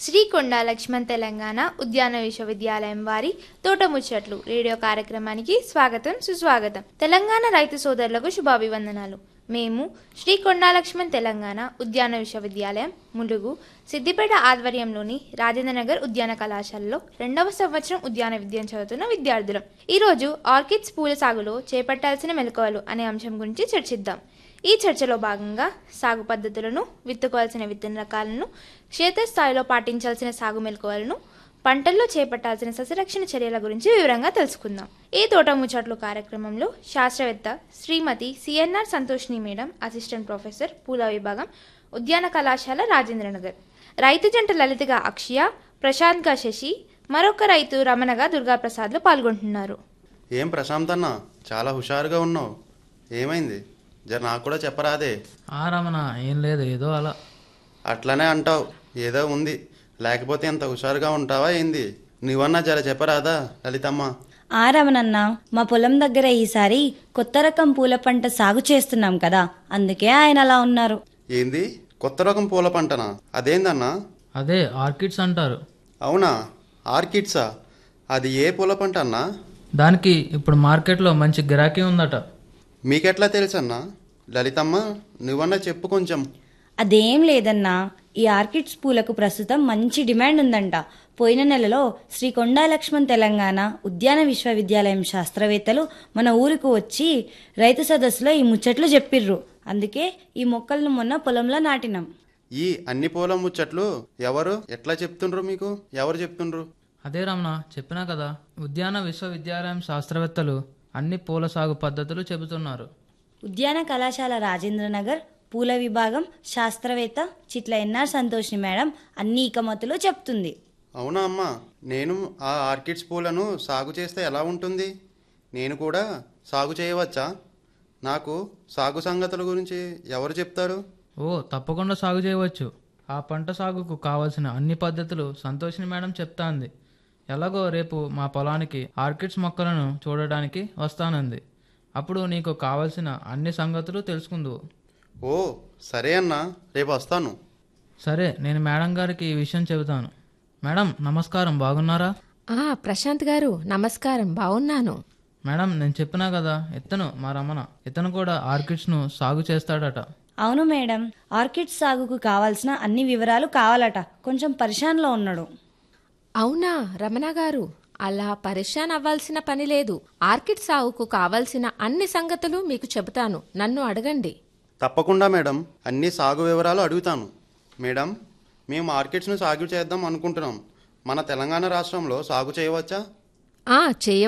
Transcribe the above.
శ్రీకొండ లక్ష్మణ్ తెలంగాణ ఉద్యాన విశ్వవిద్యాలయం వారి తోట ముచ్చట్లు రేడియో కార్యక్రమానికి స్వాగతం సుస్వాగతం తెలంగాణ రైతు సోదరులకు శుభాభివందనాలు మేము శ్రీకొండ లక్ష్మణ్ తెలంగాణ ఉద్యాన విశ్వవిద్యాలయం ములుగు సిద్దిపేట ఆధ్వర్యంలోని రాజేంద్రనగర్ ఉద్యాన కళాశాలలో రెండవ సంవత్సరం ఉద్యాన విద్యను చదువుతున్న విద్యార్థులం ఈరోజు ఆర్కిడ్స్ పూల సాగులో చేపట్టాల్సిన మెలకువలు అనే అంశం గురించి చర్చిద్దాం ఈ చర్చలో భాగంగా సాగు పద్ధతులను విత్తుకోవాల్సిన విత్తన రకాలను క్షేత్రస్థాయిలో పాటించాల్సిన సాగు మెలకువలను పంటల్లో చేపట్టాల్సిన సస్యరక్షణ చర్యల గురించి వివరంగా తెలుసుకుందాం ఈ తోట ముచ్చట్లు కార్యక్రమంలో శాస్త్రవేత్త Srimathi CNR Santhoshini madam assistant professor పూల విభాగం ఉద్యాన కళాశాల రాజేంద్రనగర్ రైతు జంట లలితగా అక్షయ ప్రశాంత్గా శశి మరొక రైతు రమణగా దుర్గాప్రసాద్లు పాల్గొంటున్నారు ఏం ప్రశాంత్ అన్న చాలా హుషారుగా ఉన్నావు ఏమైంది జర నాకు కూడా చెప్పరాదే ఆ రమణ ఏం లేదు ఏదో అలా అట్లనే అంటావు ఏదో ఉంది లేకపోతే ఎంత హుషారుగా ఉంటావా ఏంది నువ్వన్నా జర చెప్పరాదా లలితమ్మ ఆ రమణన్న మా పొలం దగ్గర ఈసారి కొత్త రకం పూల పంట సాగు చేస్తున్నాం కదా అందుకే ఆయన అలా ఉన్నారు ఏంది కొత్త రకం పూల పంటనా అదేందన్నా అదే ఆర్కిడ్స్ అంటారు అవునా ఆర్కిడ్సా అది ఏ పూల పంట అన్నా దానికి ఇప్పుడు మార్కెట్లో మంచి గిరాకీ ఉందట మీకెట్లా తెలుసన్నా లలితమ్మ నువ్వన్నా చెప్పు కొంచెం అదేం లేదన్నా ఈ ఆర్కిడ్స్ పూలకు ప్రస్తుతం మంచి డిమాండ్ ఉందంట పోయిన నెలలో శ్రీ కొండా లక్ష్మణ్ తెలంగాణ ఉద్యాన విశ్వవిద్యాలయం శాస్త్రవేత్తలు మన ఊరికి వచ్చి రైతు సదస్సులో ఈ ముచ్చట్లు చెప్పిర్రు అందుకే ఈ మొక్కలను మొన్న పొలంలో నాటినాం ఈ అన్ని పూల ముచ్చట్లు ఎవరు ఎట్లా చెప్తుండ్రు మీకు ఎవరు చెప్తుండ్రు అదే రమణ చెప్పినా కదా ఉద్యాన విశ్వవిద్యాలయం శాస్త్రవేత్తలు అన్ని పూల సాగు పద్ధతులు చెబుతున్నారు ఉద్యాన కళాశాల రాజేంద్రనగర్ పూల విభాగం శాస్త్రవేత్త చిట్ల ఎన్ఆర్ సంతోషిని మేడం అన్ని ఇకమతులు చెప్తుంది అవునా అమ్మా నేను ఆ ఆర్కిడ్స్ పూలను సాగు చేస్తే ఎలా ఉంటుంది నేను కూడా సాగు చేయవచ్చా నాకు సాగు సంగతుల గురించి ఎవరు చెప్తారు ఓ తప్పకుండా సాగు చేయవచ్చు ఆ పంట సాగుకు కావలసిన అన్ని పద్ధతులు సంతోషిని మేడం చెప్తాంది ఎలాగో రేపు మా పొలానికి ఆర్కిడ్స్ మొక్కలను చూడడానికి వస్తానంది అప్పుడు నీకు కావలసిన అన్ని సంగతులు తెలుసుకుందువు ఓ సరే అన్నా రేపు వస్తాను సరే నేను మేడం గారికి ఈ విషయం చెబుతాను మేడం నమస్కారం బాగున్నారా ఆ ప్రశాంత్ గారు నమస్కారం బాగున్నాను మేడం నేను చెప్పినా కదా ఇతను మా రమణ ఇతను కూడా ఆర్కిడ్స్ను సాగు చేస్తాడట అవును మేడం ఆర్కిడ్స్ సాగుకు కావాల్సిన అన్ని వివరాలు కావాలట కొంచెం పరిశాన్లో ఉన్నాడు అవునా రమణ గారు అలా పరిశాన్ అవ్వాల్సిన పని లేదు ఆర్కిడ్ సాగుకు కావలసిన అన్ని సంగతులు మీకు చెబుతాను నన్ను అడగండి తప్పకుండా మేడం అన్ని సాగు వివరాలు అడుగుతాను మేడం మేము ఆర్కిడ్స్ను సాగు చేద్దాం అనుకుంటున్నాం మన తెలంగాణ రాష్ట్రంలో సాగు చేయవచ్చా ఆ చేయ